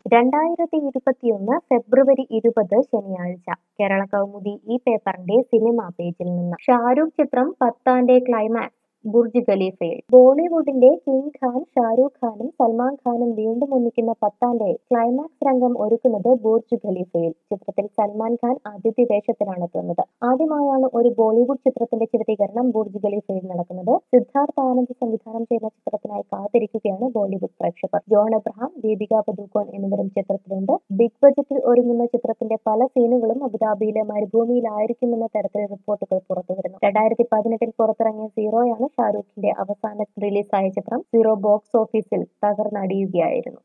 രണ്ടായിരത്തി ഇരുപത്തിയൊന്ന് ഫെബ്രുവരി ഇരുപത് ശനിയാഴ്ച കേരള കൗമുദി ഈ പേപ്പറിന്റെ സിനിമാ പേജിൽ നിന്ന് ഷാരൂഖ് ചിത്രം പത്താന്റെ ക്ലൈമാക്സ് ബുർജ് ഖലീഫയിൽ ബോളിവുഡിന്റെ കിങ് ഖാൻ ഷാരൂഖ് ഖാനും സൽമാൻ ഖാനും വീണ്ടും ഒന്നിക്കുന്ന പത്താന്റെ ക്ലൈമാക്സ് രംഗം ഒരുക്കുന്നത് ബുർജ് ഖലീഫയിൽ ചിത്രത്തിൽ സൽമാൻ ഖാൻ അതിഥി വേഷത്തിലാണ് എത്തുന്നത് ആദ്യമായാണ് ഒരു ബോളിവുഡ് ചിത്രത്തിന്റെ ചിത്രീകരണം ബുർജ് ഖലീഫയിൽ നടക്കുന്നത് സിദ്ധാർത്ഥ് ആനന്ദ് സംവിധാനം ചെയ്യുന്ന ചിത്രത്തിനായി കാത്തിരിക്കുകയാണ് ബോളിവുഡ് പ്രേക്ഷകർ ജോൺ എബ്രഹാം ദീപിക പദുക്കോൺ എന്നിവരും ചിത്രത്തിലുണ്ട് ബിഗ് ബജറ്റിൽ ഒരുങ്ങുന്ന ചിത്രത്തിന്റെ പല സീനുകളും അബുദാബിയിലെ മരുഭൂമിയിലായിരിക്കുമെന്ന തരത്തിൽ റിപ്പോർട്ടുകൾ പുറത്തുവരുന്നു രണ്ടായിരത്തി പതിനെട്ടിൽ പുറത്തിറങ്ങിയ സീറോയാണ് ഷാരൂഖിന്റെ അവസാന റിലീസായ ചിത്രം സീറോ ബോക്സ് ഓഫീസിൽ തകർന്നടിയുകയായിരുന്നു